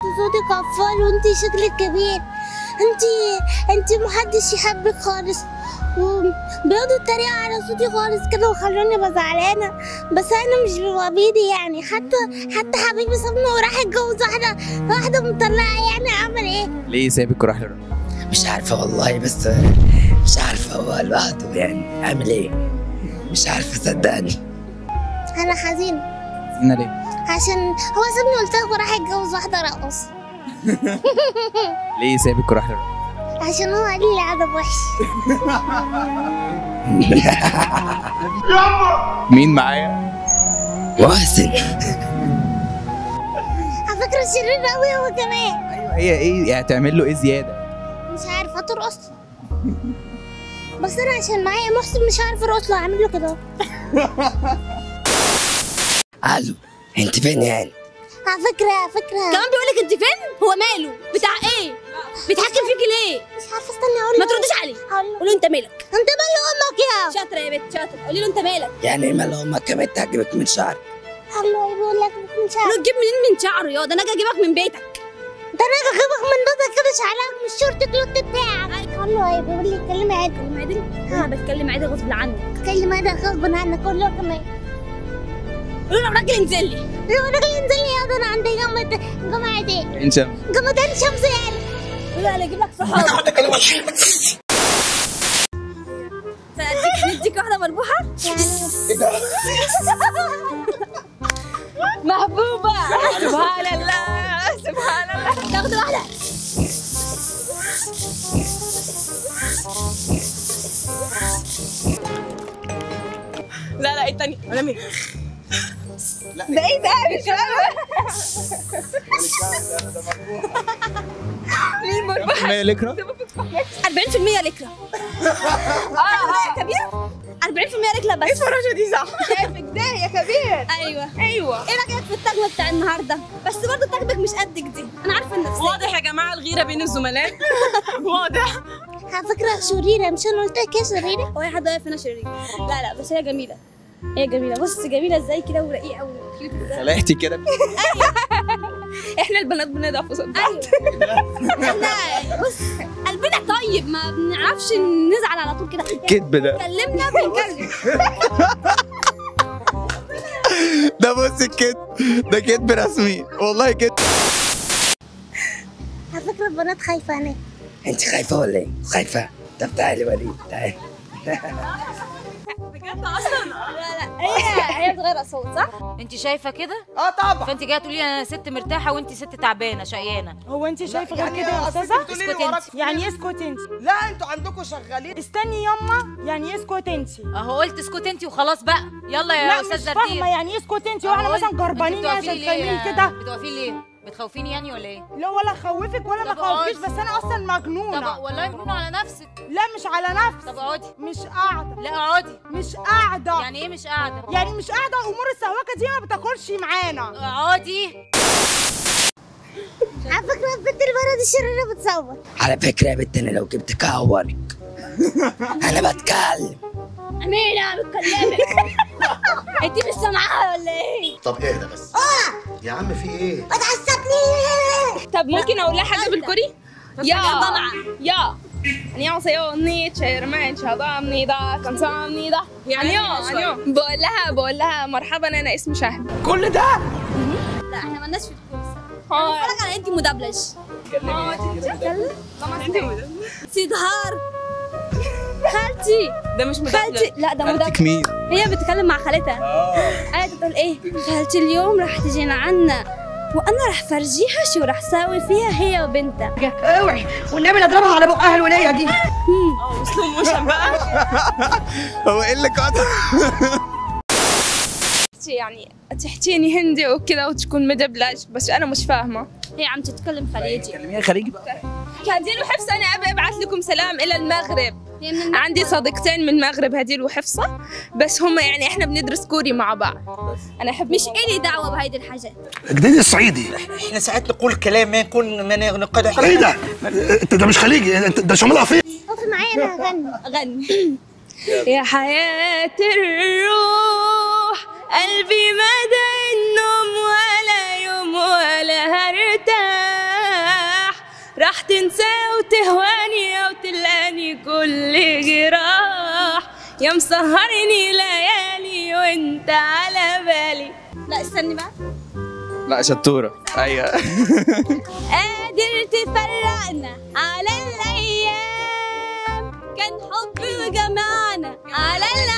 صوتك اطفال وانت شكلك كبير انت انت محدش يحبك خالص وبيقعدوا يتريقوا على صوتي خالص كده وخلوني ابقى زعلانه بس انا مش ببقى بايدي يعني حتى حتى حبيبي سابني وراح يتجوز واحده واحده مطلعه يعني اعمل ايه ليه سابك وراح للراجل مش عارفة والله بس مش عارفة هو لوحده يعني أعمل إيه مش عارفة صدقني انا حزينه هنا ليه عشان هو سابني قلت لك وراح يتجوز واحده رقاصه ليه سابك وراح للراجل عشان هو قال لي ادب وحش مين معايا محسن على فكره شرير قوي هو كمان ايوه هي ايه يعني تعمل له ايه زياده مش عارفه ترقص بس انا عشان معايا محسن مش عارفه ارقص له اعمل له كده الو انت فين يعني على فكره على فكره كمان بيقول لك انت فين هو ماله بتاع ايه بيتحكم فيكي ليه مش عارفه استني اقول ما له ترديش عليه هقول له قولي له انت مالك انت مال امك يا شاطره يا بنت شاطره قولي له انت مالك يعني مال امك كمان تعجبك من شعرك هقول له ايه بيقول لك مش عارف قولي له تجيب منين من شعره يا ده انا اجي اجيبك من بيتك ده انا اجيبك من بيتك كده شعلك من الشورت كلوت بتاعك هقول له ايه بيقول لي اتكلمي عادي كلمة عدل ها بتكلم عادي غصب عنك اتكلم عادي غصب عنك قول له كمان قولي له راجل انزل لي لو انا انزل لي يا ده انا عندي جامعة جامعة ايه؟ انت جامعة عين شمس يعني قولي له انا اجيب لك صحاب فاديك نديك واحده مربوحه محبوبه سبحان الله سبحان الله تاخد واحده لا لا التانية انا مين ده ايه ده مش مين مربوحة ما لكرة 40% لكرة اه اه كبير 40% لكرة بس الفراشة دي صح شايفك ده يا كبير ايوه ايوه ايه رايك في التجربه بتاع النهارده بس برضه تجربتك مش قدك دي انا عارفه النفسيه واضح يا جماعة الغيرة بين الزملاء واضح على فكرة شريرة مش انا قلت لك يا شريرة؟ هو اي حد واقف هنا شرير لا لا بس هي جميله هي جميله بص جميله ازاي كده ورقيقه وكيوت ازاي صلحتي كده احنا البنات بنضعف قصاد بعض ايوه احنا بص قلبنا طيب ما بنعرفش نزعل على طول كده كدب ده كلمنا بنكلم ده بص الكدب ده كدب رسمي والله كدب على فكرة البنات خايفة هناك انت خايفة ولا ايه؟ خايفة؟ طب تعالي وليد تعالي بجد اصلا لا لا هي هي بتغير اصوات صح؟ انت شايفه كده اه طبعا فانت جايه تقولي انا ست مرتاحه وانت ست تعبانه شقيانه هو انت شايفه غير يعني كده يا أصل استاذه انت بتقولي لي اسكت وراك انت. يعني ايه اسكت انت لا انتوا عندكم شغالين استني يما يعني ايه اسكت انت اهو قلت اسكت انت وخلاص بقى يلا يا لا استاذ مش زردير فاهمه يعني ايه اسكت انت واحنا أهو مثلا قلت. جربانين انت عشان بتوقفيني فاهمين ليه؟ كده بتوقفيني ليه بتخوفيني يعني ولا ايه لا ولا خوفك ولا ما طب اقعدي. خوفكيش بس انا اصلا طب مجنونه والله مجنونه على نفسك لا مش على نفسي طب اقعدي مش قاعده لا اقعدي مش قاعده يعني ايه مش قاعده يعني مش قاعده امور السواقه دي ما بتاكلش معانا اقعدي على فكرة البنت البنات الشريرة بتصور على فكرة يا بنت انا لو جبتك اعورك انا بتكلم امينه بتكلمك انت مش سامعاها ولا ايه؟ طب اهدى بس يا عم في ايه ما تعصبنيش طب ممكن اقول لها حاجة بالكوري؟ يا طبعا. يا 안녕하세요 언니 제르만 شهدامنيدا 감사합니다 안녕 안녕 بقول لها بقول لها مرحبا انا اسمي شهد كل ده لا احنا مالناش في الكورس اه اتفرج على انت مدبلج سيدهار خالتي ده مش خالتي مدبلج لا ده خالتك مدبلج مين؟ هي بتتكلم مع خالتها قالت تقول ايه خالتي اليوم راح تجينا عنا وانا راح فرجيها شو راح ساوي فيها هي وبنتها اوعي والنبي لا اضربها على بقها الوليه دي سلو موشن بقى هو ايه اللي قطع؟ يعني تحكيني هندي وكذا وتكون مدبلج بس انا مش فاهمه هي عم تتكلم خليجي كلميها خليجي بقى هديل وحفصة أنا أبي أبعث لكم سلام إلى المغرب هي من المغرب. عندي صديقتين من المغرب هديل وحفصة بس هم يعني إحنا بندرس كوري مع بعض أنا أحب مش إلي دعوة بهيدي الحاجات جديد الصعيدي احنا ساعات نقول كلام ما يكون ما نقدح ايه ده انت ده مش خليجي انت ده شمال افريقيا اقف معايا انا هغني غني يا حياة الروح قلبي مدى النوم ولا يوم ولا هرتاح راح تنساه وتهواني وتلقاني كل جراح يا مسهرني ليالي وانت على بالي لا استني بقى لا شطوره ايوه قادر تفرقنا على الايام كان حب وجمعنا على الايام